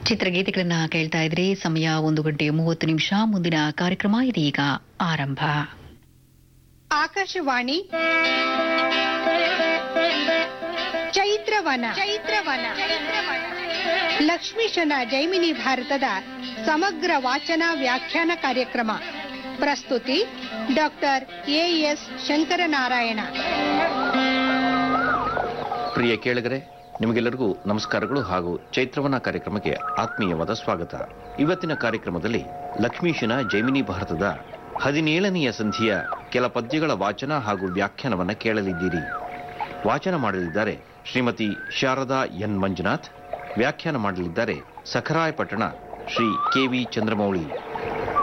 ಚಿತ್ರಗೀತೆಗಳನ್ನ ಕೇಳ್ತಾ ಇದ್ರಿ ಸಮಯ ಒಂದು ಗಂಟೆ ಮೂವತ್ತು ನಿಮಿಷ ಮುಂದಿನ ಕಾರ್ಯಕ್ರಮ ಇದೀಗ ಆರಂಭ ಆಕಾಶವಾಣಿ ಚೈತ್ರವನ ಚೈತ್ರವನ ಲಕ್ಷ್ಮೀಶನ ಜೈಮಿನಿ ಭಾರತದ ಸಮಗ್ರ ವಾಚನ ವ್ಯಾಖ್ಯಾನ ಕಾರ್ಯಕ್ರಮ ಪ್ರಸ್ತುತಿ ಡಾಕ್ಟರ್ ಎಎಸ್ ಶಂಕರನಾರಾಯಣ ಪ್ರಿಯ ಕೇಳಿಗರೆ ನಿಮಗೆಲ್ಲರಿಗೂ ನಮಸ್ಕಾರಗಳು ಹಾಗೂ ಚೈತ್ರವನ ಕಾರ್ಯಕ್ರಮಕ್ಕೆ ಆತ್ಮೀಯವಾದ ಸ್ವಾಗತ ಇವತ್ತಿನ ಕಾರ್ಯಕ್ರಮದಲ್ಲಿ ಲಕ್ಷ್ಮೀಶನ ಜೈಮಿನಿ ಭಾರತದ ಹದಿನೇಳನೆಯ ಸಂಧಿಯ ಕೆಲ ಪದ್ಯಗಳ ವಾಚನ ಹಾಗೂ ವ್ಯಾಖ್ಯಾನವನ್ನ ಕೇಳಲಿದ್ದೀರಿ ವಾಚನ ಮಾಡಲಿದ್ದಾರೆ ಶ್ರೀಮತಿ ಶಾರದಾ ಎನ್ ಮಂಜುನಾಥ್ ವ್ಯಾಖ್ಯಾನ ಮಾಡಲಿದ್ದಾರೆ ಸಖರಾಯಪಟ್ಟಣ ಶ್ರೀ ಕೆ ವಿ ಚಂದ್ರಮೌಳಿ